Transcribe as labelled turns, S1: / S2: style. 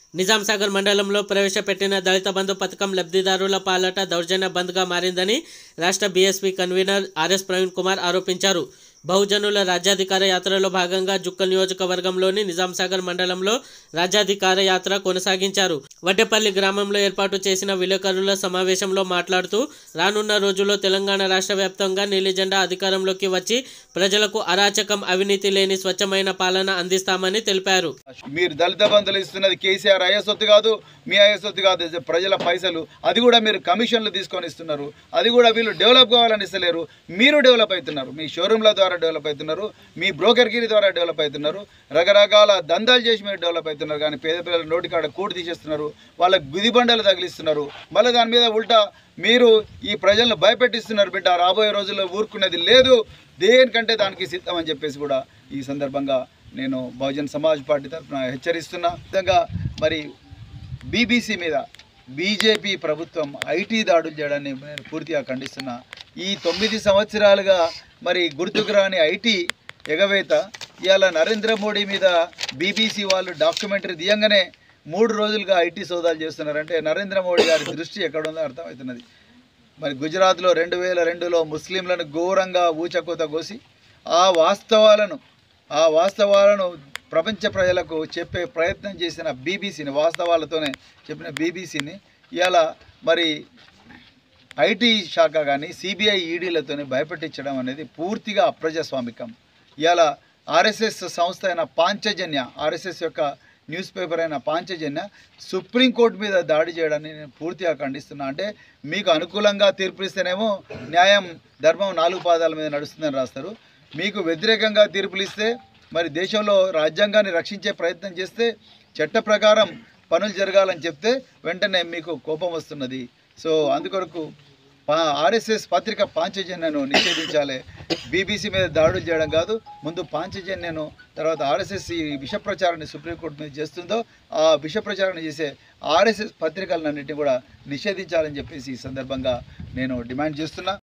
S1: నిజాం సాగర్ మండలంలో ప్రవేశపెట్టిన దళిత బంధు పథకం లబ్ధిదారుల పాలట దౌర్జన్య బంద్గా మారిందని రాష్ట్ర BSP convener RS Praveen Kumar ఆరోపించారు బహుజనుల రాజ్యాధికార యాత్రలో భాగంగా జుక్కల్ నియోజకవర్గంలోని నిజాం సాగర్ మండలంలో రాజ్యాధికార యాత్ర కొనసాగించారు వడ్డేపల్లి గ్రామంలో ఏర్పాటు చేసిన విలేకరుల సమావేశంలో మాట్లాడుతూ రానున్న రోజుల్లో తెలంగాణ రాష్ట్ర వ్యాప్తంగా నీలి జెండా అధికారంలోకి వచ్చి ప్రజలకు అరాచకం అవినీతి లేని స్వచ్ఛమైన పాలన అందిస్తామని తెలిపారు
S2: మీరు దళిత బంధువులు ఇస్తున్నది కేసీఆర్ అయ్యసొత్తు కాదు మీ అయ్యసొత్తు కాదు ఇది ప్రజల పైసలు అది కూడా మీరు కమిషన్లు తీసుకొని ఇస్తున్నారు అది కూడా వీళ్ళు డెవలప్ కావాలని ఇస్తలేరు మీరు డెవలప్ అవుతున్నారు మీ షోరూమ్ల ద్వారా డెవలప్ అవుతున్నారు మీ బ్రోకర్గిరి ద్వారా డెవలప్ అవుతున్నారు రకరకాల దందాలు చేసి మీరు డెవలప్ అవుతున్నారు కానీ పేద పిల్లల నోటికాడ కూడి తీసేస్తున్నారు వాళ్ళకి గుదిబండలు తగిలిస్తున్నారు మళ్ళీ దాని మీద ఉల్టా మీరు ఈ ప్రజలను భయపెట్టిస్తున్నారు బిడ్డ రాబోయే రోజుల్లో ఊరుకునేది లేదు దేనికంటే దానికి సిద్ధం అని చెప్పేసి కూడా ఈ సందర్భంగా నేను బహుజన్ సమాజ్ పార్టీ తరఫున హెచ్చరిస్తున్నా విధంగా మరి బీబీసీ మీద బీజేపీ ప్రభుత్వం ఐటీ దాడులు చేయడాన్ని నేను పూర్తిగా ఖండిస్తున్నా ఈ తొమ్మిది సంవత్సరాలుగా మరి గుర్తుకు రాని ఐటీ ఎగవేత ఇవాళ నరేంద్ర మోడీ మీద బీబీసీ వాళ్ళు డాక్యుమెంటరీ తీయంగానే మూడు రోజులుగా ఐటీ సోదాలు చేస్తున్నారంటే నరేంద్ర మోడీ గారి దృష్టి ఎక్కడ ఉందో అర్థమవుతున్నది మరి గుజరాత్లో రెండు వేల రెండులో ముస్లింలను ఘోరంగా ఊచకోత కోసి ఆ వాస్తవాలను ఆ వాస్తవాలను ప్రపంచ ప్రజలకు చెప్పే ప్రయత్నం చేసిన బీబీసీని వాస్తవాలతోనే చెప్పిన బీబీసీని ఇవాళ మరి ఐటీ శాఖ కానీ సిబిఐ ఈడీలతోనే భయపెట్టించడం అనేది పూర్తిగా అప్రజాస్వామికం ఇవాళ ఆర్ఎస్ఎస్ సంస్థ అయిన పాంచజన్య ఆర్ఎస్ఎస్ యొక్క న్యూస్ పేపర్ అయిన పాంచజన్య సుప్రీంకోర్టు మీద దాడి చేయడాన్ని నేను పూర్తిగా ఖండిస్తున్నా అంటే మీకు అనుకూలంగా తీర్పు ఇస్తేనేమో న్యాయం ధర్మం నాలుగు పాదాల మీద నడుస్తుందని రాస్తారు మీకు వ్యతిరేకంగా తీర్పులు ఇస్తే మరి దేశంలో రాజ్యాంగాన్ని రక్షించే ప్రయత్నం చేస్తే చట్ట ప్రకారం పనులు జరగాలని చెప్తే వెంటనే మీకు కోపం వస్తున్నది సో అందుకొరకు పా ఆర్ఎస్ఎస్ పత్రిక పాంచజన్యను నిషేధించాలి బీబీసీ మీద దాడులు చేయడం కాదు ముందు పాంచజన్యను తర్వాత ఆర్ఎస్ఎస్ ఈ విష ప్రచారాన్ని సుప్రీంకోర్టు మీద చేస్తుందో ఆ విష ప్రచారాన్ని చేసే ఆర్ఎస్ఎస్ పత్రికలన్నింటినీ కూడా నిషేధించాలని చెప్పేసి ఈ సందర్భంగా నేను డిమాండ్ చేస్తున్నా